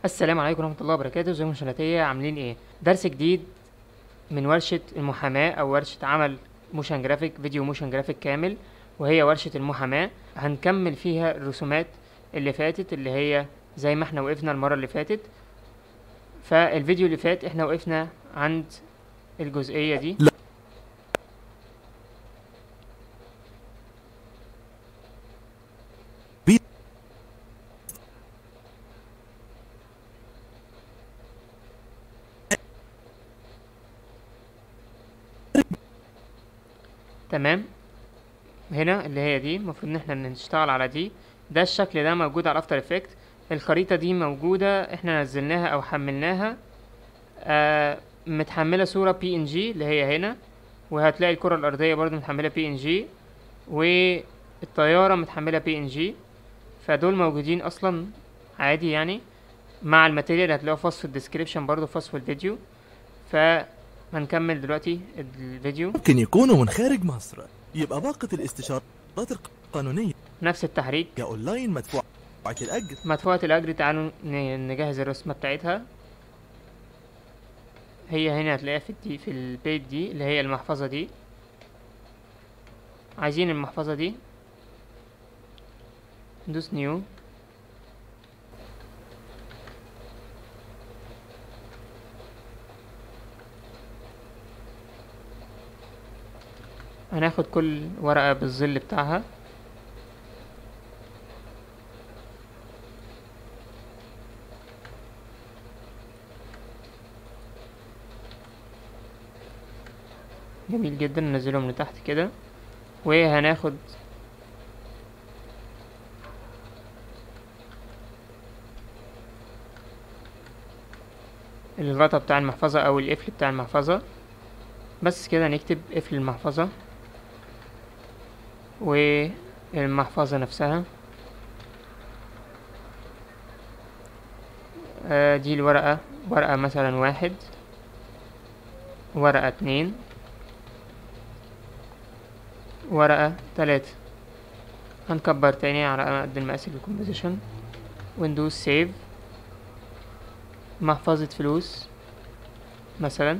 السلام عليكم ورحمة الله وبركاته ازيكم شناتية عاملين ايه درس جديد من ورشة المحاماة او ورشة عمل موشن جرافيك فيديو موشن جرافيك كامل وهي ورشة المحاماة هنكمل فيها الرسومات اللي فاتت اللي هي زي ما احنا وقفنا المرة اللي فاتت فالفيديو اللي فات احنا وقفنا عند الجزئية دي لا. بي- تمام هنا اللي هي دي المفروض ان احنا نشتغل على دي ده الشكل ده موجود على افتر افكت الخريطة دي موجودة احنا نزلناها او حملناها آه متحملة صورة بي ان جي اللي هي هنا وهتلاقي الكرة الارضية برضو متحملة بي ان جي والطيارة متحملة بي ان جي فدول موجودين اصلا عادي يعني مع الماتيريال هتلاقوه في وصف الديسكريبشن برضو في وصف الفيديو فهنكمل دلوقتي الفيديو ممكن يكونوا من خارج مصر يبقى باقة الاستشارات القانونية نفس التحريك أونلاين مدفوعة الأجر مدفوعة الأجر تعالوا ن- نجهز الرسمة بتاعتها هي هنا هتلاقيها في الدي في البيت دي اللي هي المحفظة دي عايزين المحفظة دي ندوس نيو هناخد كل ورقة بالظل بتاعها جميل جدا ننزلهم لتحت كده وهناخد الغطا بتاع المحفظة او القفل بتاع المحفظة بس كده نكتب قفل المحفظة والمحفظة نفسها آه، دي الورقة ورقة مثلا واحد ورقة اتنين ورقة تلاتة هنكبر تاني على قد المقاس الكومبوزيشن وندوس سيف محفظة فلوس مثلا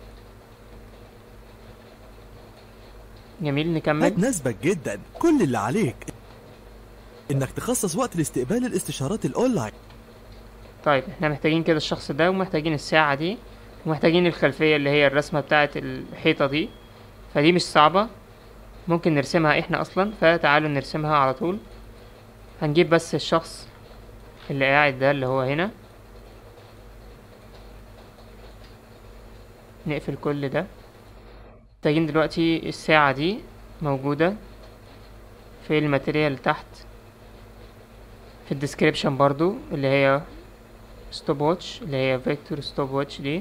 جميل نكمل هتناسبك جدا كل اللي عليك إنك تخصص وقت لاستقبال الاستشارات الأونلاين طيب احنا محتاجين كده الشخص ده ومحتاجين الساعة دي ومحتاجين الخلفية اللي هي الرسمة بتاعة الحيطة دي فدي مش صعبة ممكن نرسمها احنا اصلا فتعالوا نرسمها على طول هنجيب بس الشخص اللي قاعد ده اللي هو هنا نقفل كل ده محتاجين دلوقتي الساعة دي موجودة في الماتيريال تحت في الديسكريبشن برضو اللي هي ستوب واتش اللي هي فيكتور ستوب واتش دي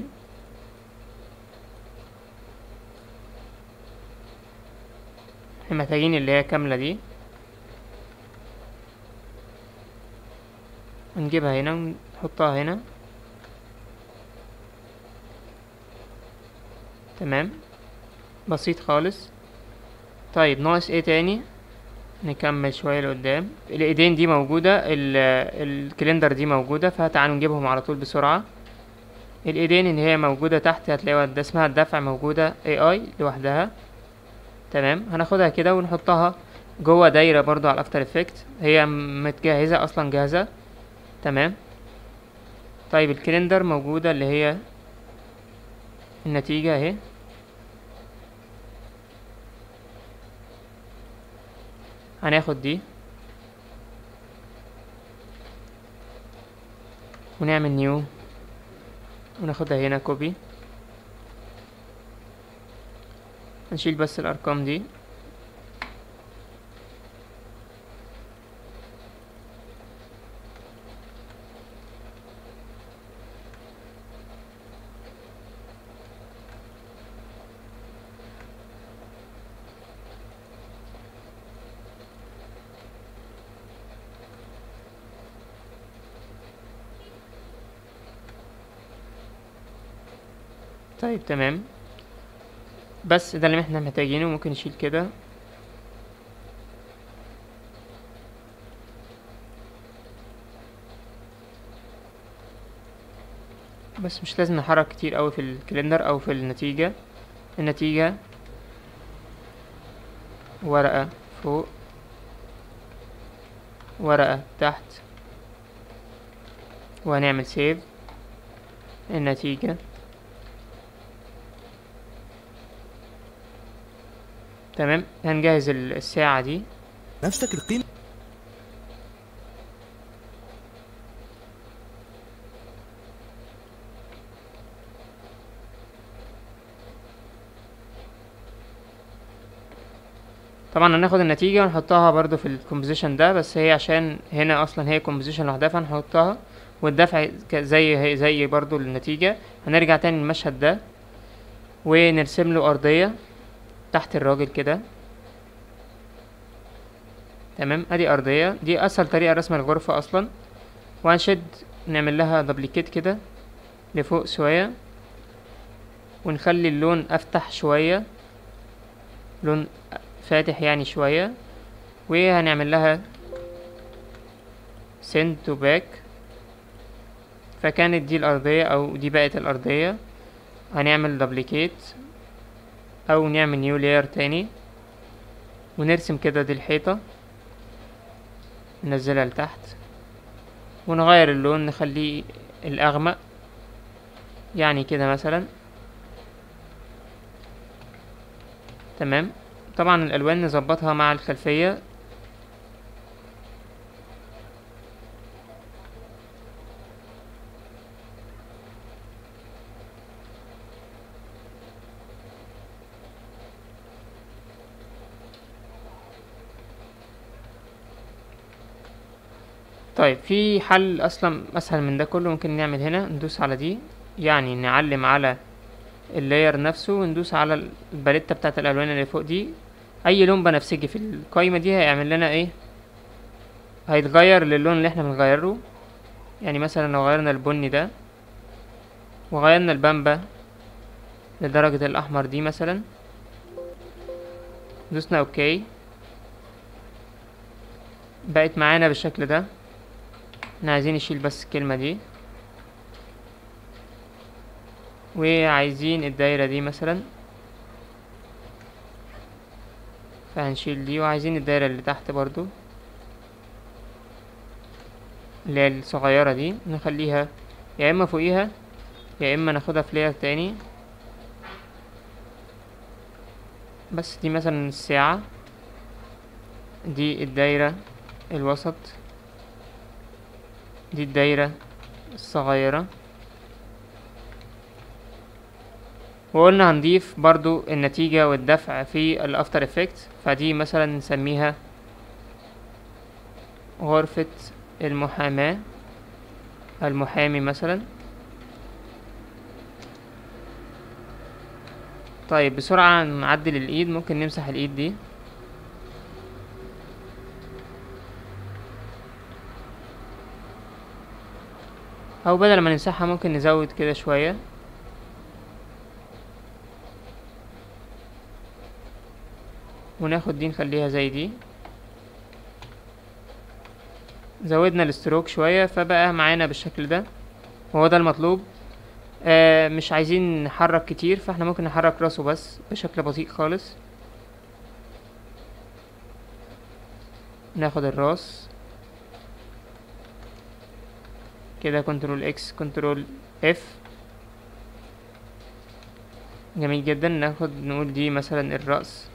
احنا محتاجين اللي هي كاملة دي نجيبها هنا ونحطها هنا تمام بسيط خالص طيب ناقص ايه تاني نكمل شوية لقدام الايدين دي موجودة ال- الكلندر دي موجودة فتعالوا نجيبهم على طول بسرعة الايدين اللي هي موجودة تحت هتلاقيها ده اسمها الدفع موجودة اي لوحدها تمام هناخدها كده ونحطها جوه دايرة برضو على الافتر افكت هي متجهزة اصلا جاهزة تمام طيب الكلندر موجودة اللي هي النتيجة اهي هناخد دي ونعمل نيو وناخدها هنا كوبي هنشيل بس الارقام دي طيب تمام بس ده اللي احنا محتاجينه ممكن نشيل كده بس مش لازم نحرك كتير قوي في الكالندر او في النتيجة النتيجة ورقة فوق ورقة تحت وهنعمل سيف النتيجة تمام هنجهز ال- الساعة دي نفسك القيمة طبعا هناخد النتيجة ونحطها برضو في الكومبوزيشن ده بس هي عشان هنا اصلا هي كومبوزيشن لوحدها فهنحطها والدفع ك- زي هي زي برضو النتيجة هنرجع تاني للمشهد ده ونرسم له أرضية تحت الراجل كده تمام ادي أرضية دي أسهل طريقة رسم الغرفة أصلا وهنشد نعمل لها دبليكيت كده لفوق شوية ونخلي اللون أفتح شوية لون فاتح يعني شوية وهنعمل لها send to back فكانت دي الأرضية أو دي بقت الأرضية هنعمل دبليكيت أو نعمل نيو لاير تاني ونرسم كده دي الحيطة ننزلها لتحت ونغير اللون نخليه الأغمق يعني كده مثلا تمام طبعا الالوان نظبطها مع الخلفيه طيب في حل اصلا اسهل من ده كله ممكن نعمل هنا ندوس على دي يعني نعلم على اللاير نفسه وندوس على الباليتة بتاعت الالوان اللي فوق دي اي لون بنفسجي في القايمة دي هيعمل لنا ايه هيتغير للون اللي احنا بنغيره يعني مثلا لو غيرنا البني ده وغيرنا البامبا لدرجة الاحمر دي مثلا دوسنا اوكي بقت معانا بالشكل ده احنا عايزين نشيل بس الكلمة دي وعايزين الدايرة دي مثلا فهنشيل دي وعايزين الدايرة اللي تحت برضو اللي هي الصغيرة دي نخليها يا اما فوقيها يا اما ناخدها في لاير تاني بس دي مثلا الساعة دي الدايرة الوسط دي الدايرة الصغيرة وقلنا هنضيف برضو النتيجة والدفع في الافتر افكت فدي مثلا نسميها غرفة المحاماة المحامي مثلا طيب بسرعة نعدل الايد ممكن نمسح الايد دي او بدل ما نمسحها ممكن نزود كده شوية وناخد دي نخليها زي دي زودنا الستروك شوية فبقى معانا بالشكل ده وهو ده المطلوب آه مش عايزين نحرك كتير فاحنا ممكن نحرك راسه بس بشكل بطيء خالص ناخد الراس كده كنترول اكس كنترول اف جميل جدا ناخد نقول دي مثلا الرأس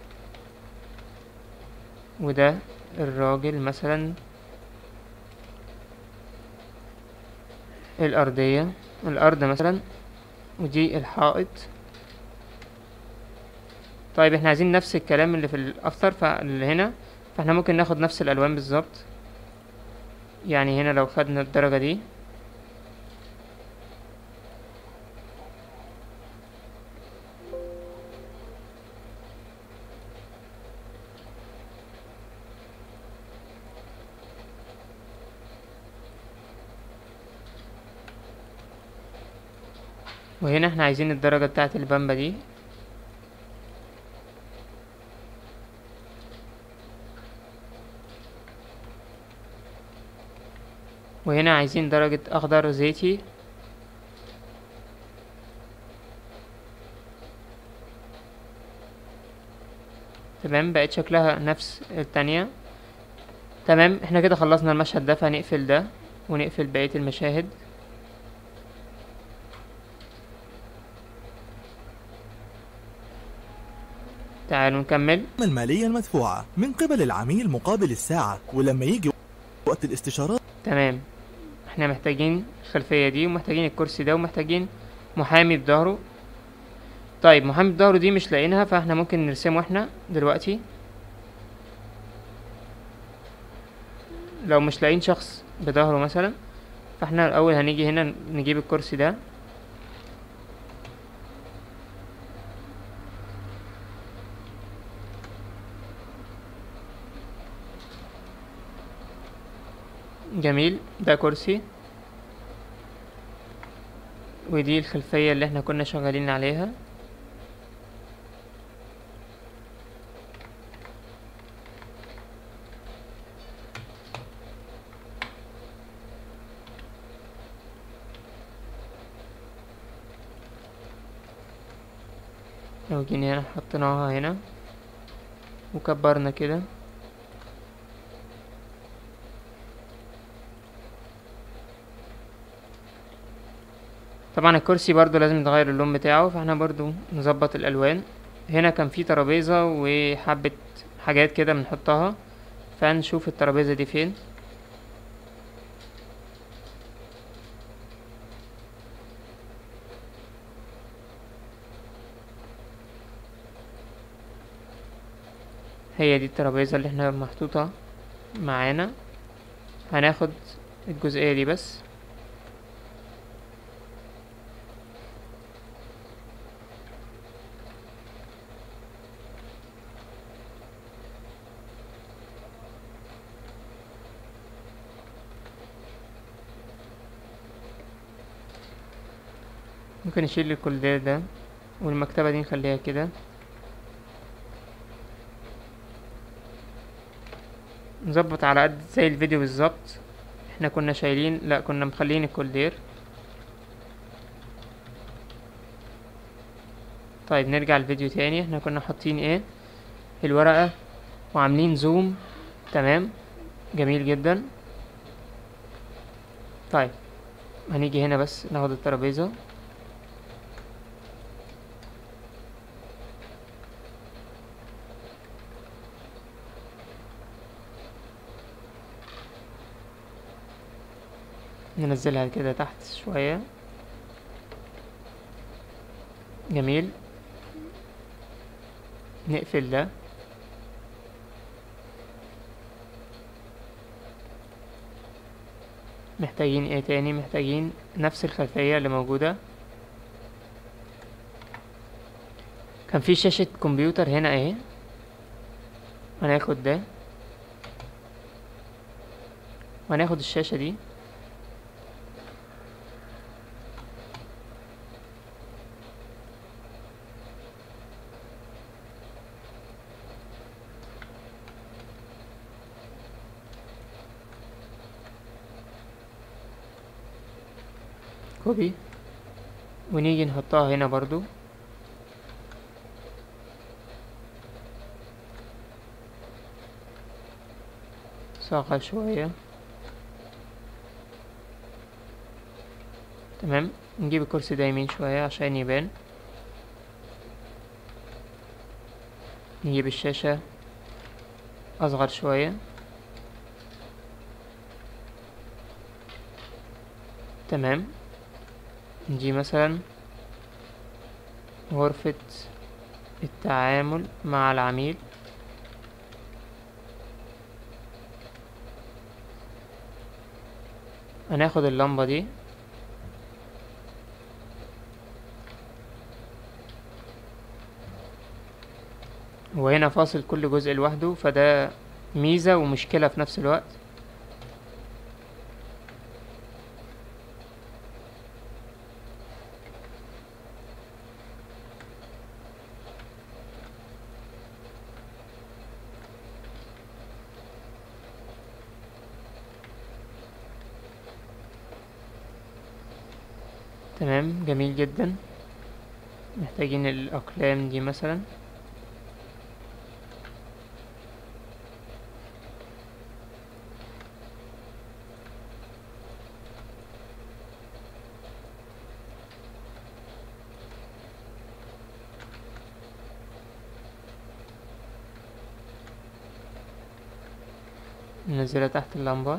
وده الراجل مثلا الأرضية الأرض مثلا ودي الحائط طيب احنا عايزين نفس الكلام اللي في الأفتر فاللي هنا فاحنا ممكن ناخد نفس الألوان بالظبط يعني هنا لو خدنا الدرجة دي وهنا احنا عايزين الدرجة بتاعة البامبا دي وهنا عايزين درجة أخضر زيتي تمام بقت شكلها نفس التانية تمام احنا كده خلصنا المشهد ده فهنقفل ده ونقفل بقية المشاهد تعالوا نكمل المالية المدفوعة من قبل العميل مقابل الساعة ولما يجي وقت الاستشارات تمام احنا محتاجين الخلفية دي ومحتاجين الكرسي ده ومحتاجين محامي بظهره طيب محامي بظهره دي مش لاقيينها فاحنا ممكن نرسمه احنا دلوقتي لو مش لاقيين شخص بظهره مثلا فاحنا الاول هنيجي هنا نجيب الكرسي ده جميل ده كرسي ودي الخلفية اللي احنا كنا شغالين عليها لو جينا هنا حطيناها هنا وكبرنا كده طبعا الكرسي برضو لازم نغير اللون بتاعه فاحنا برضو نظبط الالوان هنا كان في ترابيزة وحبة حاجات كده بنحطها فنشوف الترابيزة دي فين هي دي الترابيزة اللي احنا محطوطة معانا هناخد الجزئية دي بس ممكن نشيل الكولدير ده والمكتبة دي نخليها كده نظبط على قد زي الفيديو بالظبط احنا كنا شايلين لا كنا مخلين الكولدير طيب نرجع الفيديو تاني احنا كنا حاطين ايه الورقة وعاملين زوم تمام جميل جدا طيب هنيجي هنا بس ناخد الترابيزة ننزلها كده تحت شوية جميل نقفل ده محتاجين ايه تاني محتاجين نفس الخلفية اللي موجودة كان في شاشة كمبيوتر هنا اهي هناخد ده وهناخد الشاشة دي كوبي ونيجي نحطها هنا برضو صغر شوية تمام نجيب الكرسي ده يمين شوية عشان يبان نجيب الشاشة أصغر شوية تمام دي مثلا غرفة التعامل مع العميل هناخد اللمبة دي وهنا فاصل كل جزء لوحده فده ميزة ومشكلة في نفس الوقت تمام جميل جدا محتاجين الأقلام دي مثلا ننزلها تحت اللمبة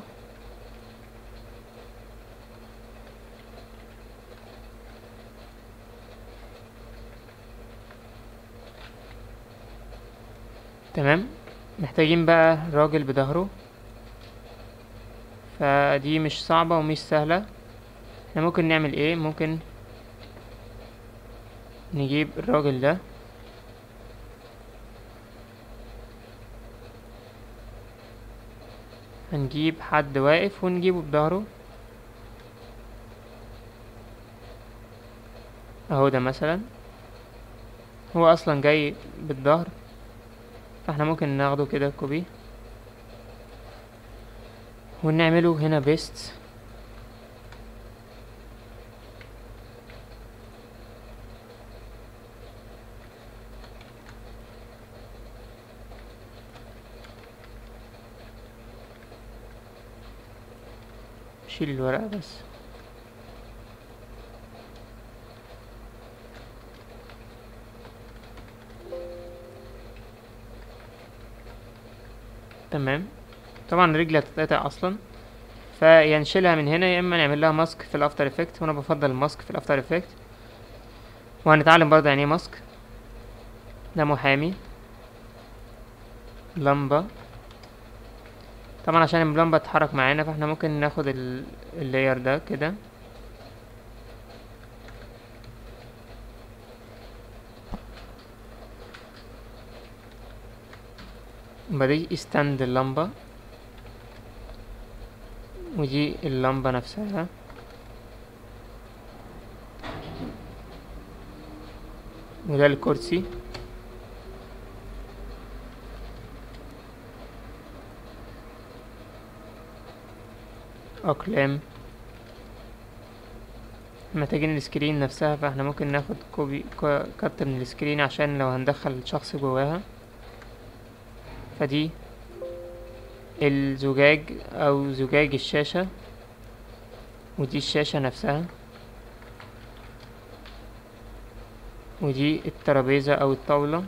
تمام محتاجين بقى راجل بظهره فدي مش صعبة ومش سهلة احنا ممكن نعمل ايه ممكن نجيب الراجل ده هنجيب حد واقف ونجيبه بظهره اهو ده مثلا هو اصلا جاي بالظهر فاحنا ممكن ناخده كده كوبي ونعمله هنا بيست شيل الورقة بس تمام طبعا رجلي هتتقطع اصلا فيا نشيلها من هنا يا اما نعمل لها ماسك في الافتر افكت وانا بفضل الماسك في الافتر افكت وهنتعلم برضه يعني ايه ماسك ده محامي لمبة طبعا عشان اللمبة تتحرك معانا فاحنا ممكن ناخد ال- اللاير ده كده بدي ستاند اللمبة ودي اللمبة نفسها وده الكرسي أقلام محتاجين السكرين نفسها فاحنا ممكن ناخد كوبي كو- كت من السكرين عشان لو هندخل شخص جواها فدي الزجاج او زجاج الشاشة ودي الشاشة نفسها ودي الترابيزة او الطاولة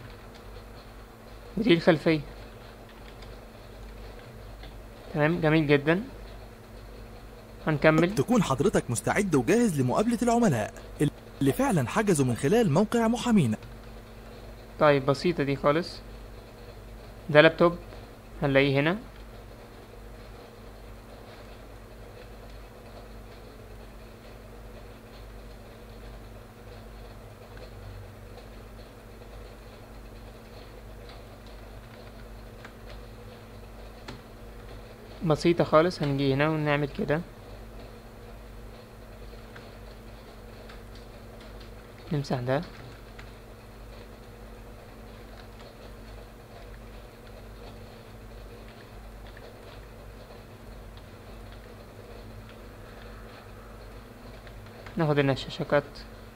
ودي الخلفية تمام جميل جدا هنكمل تكون حضرتك مستعد وجاهز لمقابلة العملاء اللي فعلا حجزوا من خلال موقع محامينا طيب بسيطة دي خالص ده لابتوب هنلاقيه هنا بسيطة خالص هنجي هنا ونعمل كده نمسح ده ناخد لنا الشاشة كات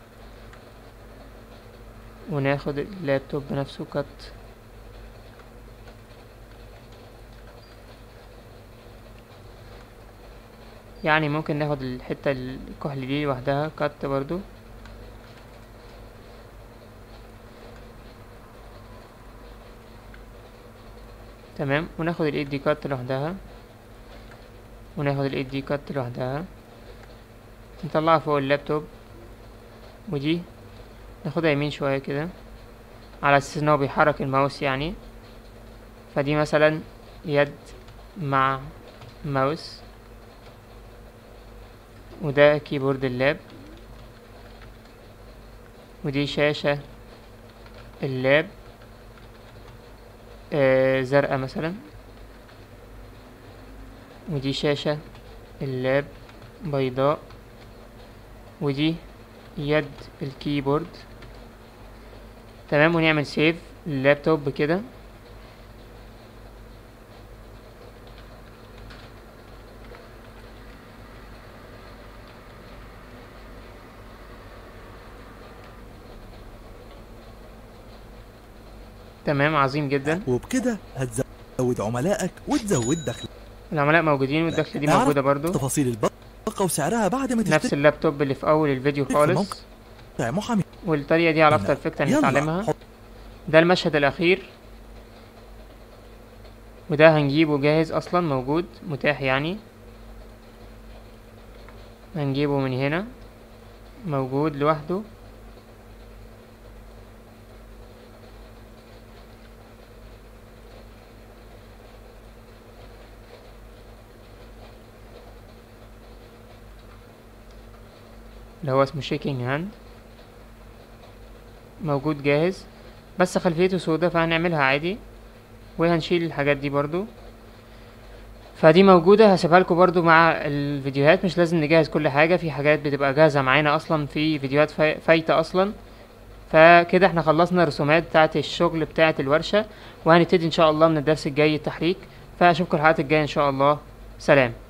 وناخد اللابتوب نفسه كات يعني ممكن ناخد الحتة الكحل دي لوحدها كات برضو تمام وناخد الايد دي كات لوحدها وناخد الايد دي كات لوحدها نطلعها فوق اللابتوب ودي ناخدها يمين شوية كده على اساس ان هو بيحرك الماوس يعني فدي مثلا يد مع ماوس وده كيبورد اللاب ودي شاشة اللاب آه زرقاء مثلا ودي شاشة اللاب بيضاء ودي يد الكيبورد تمام ونعمل سيف اللابتوب كده تمام عظيم جدا وبكده هتزود عملائك وتزود دخلك العملاء موجودين والدخل دي اعرف موجودة برضو تفاصيل الباقة وسعرها بعد ما نفس تشتري اللابتوب اللي في اول الفيديو في خالص موقع محامي والطريقة دي على افتر افكت يلا هنتعلمها حط ده المشهد الاخير وده هنجيبه جاهز اصلا موجود متاح يعني هنجيبه من هنا موجود لوحده اللي هو اسمه شيكينج هاند موجود جاهز بس خلفيته سودا فهنعملها عادي وهنشيل الحاجات دي برضو فدي موجودة هسيبها لكم برضو مع الفيديوهات مش لازم نجهز كل حاجة في حاجات بتبقى جاهزة معانا اصلا في فيديوهات فاي- فايتة اصلا فكده احنا خلصنا الرسومات بتاعة الشغل بتاعة الورشة وهنبتدي ان شاء الله من الدرس الجاي التحريك فاشوفكم الحلقات الجاية ان شاء الله سلام